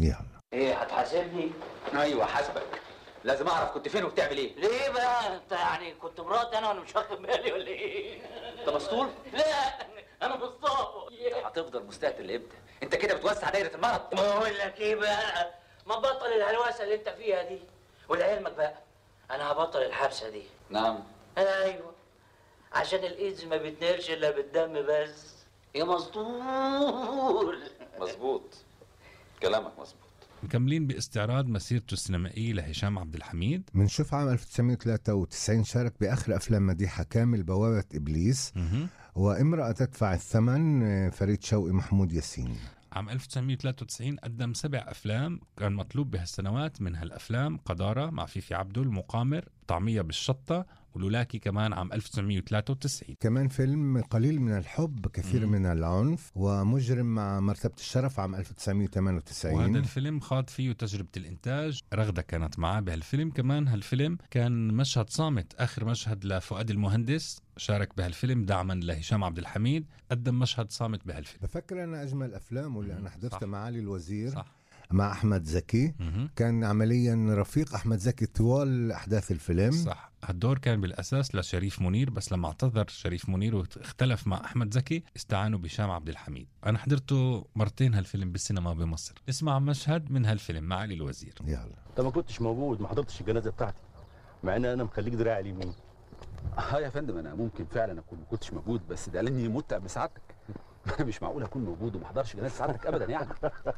يلا ايه هتحاسبني ايوه حاسبك لازم اعرف كنت فين وبتعمل ايه ليه بقى انت يعني كنت مراتي انا وانا مش واخد بالي ولا ايه انت مسطول لا انا بالصابه هتفضل مستهتر لامتى انت كده بتوسع دايره المرض بقول لك ايه بقى ما تبطل الهلوسه اللي انت فيها دي ولعلمك بقى انا هبطل الحبسه دي نعم ايوه عشان الايدز ما بيتنقلش الا بالدم بس يا مسطول مظبوط كلامك مظبوط مكملين باستعراض مسيرته السينمائية لهشام عبد الحميد منشوف عام 1993 شارك بآخر أفلام مديحة كامل بوابة إبليس مهم. وامرأة تدفع الثمن آه، فريد شوقي محمود ياسين عام 1993 قدم سبع أفلام كان مطلوب بهالسنوات من هالأفلام قدارة مع فيفي عبده المقامر طعمية بالشطة ولولاكي كمان عام 1993 كمان فيلم قليل من الحب كثير مم. من العنف ومجرم مع مرتبة الشرف عام 1998 وهذا الفيلم خاض فيه تجربة الإنتاج رغدة كانت معاه بهالفيلم كمان هالفيلم كان مشهد صامت آخر مشهد لفؤاد المهندس شارك بهالفيلم دعما لهشام عبد الحميد قدم مشهد صامت بهالفيلم بفكر أنا أجمل أفلام واللي أنا حضرتها صح. معالي الوزير صح مع أحمد زكي مهم. كان عمليا رفيق أحمد زكي طوال أحداث الفيلم صح هالدور كان بالاساس لشريف منير بس لما اعتذر شريف منير واختلف مع احمد زكي استعانوا بهشام عبد الحميد انا حضرته مرتين هالفيلم بالسينما بمصر نسمع مشهد من هالفيلم مع علي الوزير يلا انت ما كنتش موجود ما حضرتش الجنازه بتاعتي مع ان انا مخليك دراعي اليمين اه يا فندم انا ممكن فعلا اكون ما كنتش موجود بس ده لاني مت قبل سعادتك انا مش معقول اكون موجود وما احضرش جنازه سعادتك ابدا يعني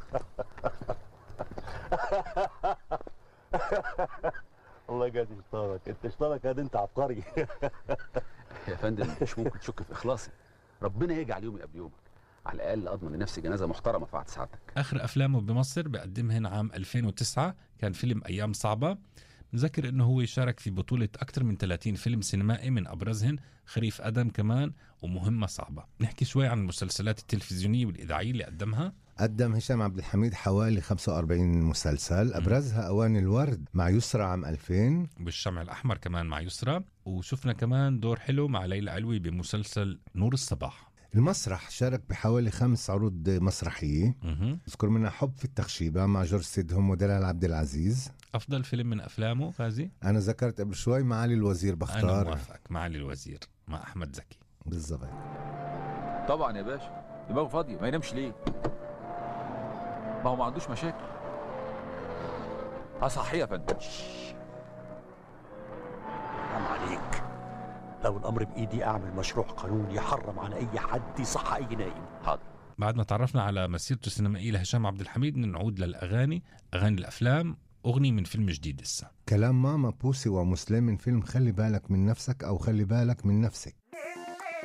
الله يجازي شطارك انت شطارك يا انت عبقري يا فندم مش ممكن تشك في اخلاصي ربنا يجعل يومي قبل يومك على الاقل اضمن لنفسي جنازه محترمه في عهد سعادتك اخر افلامه بمصر بقدمهن عام 2009 كان فيلم ايام صعبه نذكر انه هو شارك في بطولة أكثر من 30 فيلم سينمائي من أبرزهن خريف أدم كمان ومهمة صعبة نحكي شوي عن المسلسلات التلفزيونية والإذاعية اللي قدمها قدم هشام عبد الحميد حوالي 45 مسلسل أبرزها أواني الورد مع يسرى عام 2000 بالشمع الأحمر كمان مع يسرى وشفنا كمان دور حلو مع ليلى علوي بمسلسل نور الصباح المسرح شارك بحوالي خمس عروض مسرحية مهم. اذكر منها حب في التخشيبة مع جورج سيدهم ودلال عبد العزيز أفضل فيلم من أفلامه غازي أنا ذكرت قبل شوي معالي الوزير أنا بختار موافقك معالي الوزير مع أحمد زكي بالضبط طبعا يا باشا دماغه فاضيه ما ينامش ليه ما هو ما عندوش مشاكل اصحي يا فندم حرام عليك لو الامر بايدي اعمل مشروع قانون يحرم على اي حد يصح اي نايم حاضر بعد ما تعرفنا على مسيرته السينمائية لهشام عبد الحميد نعود للأغاني أغاني الأفلام أغنية من فيلم جديد لسه كلام ماما بوسي ومسلم من فيلم خلي بالك من نفسك أو خلي بالك من نفسك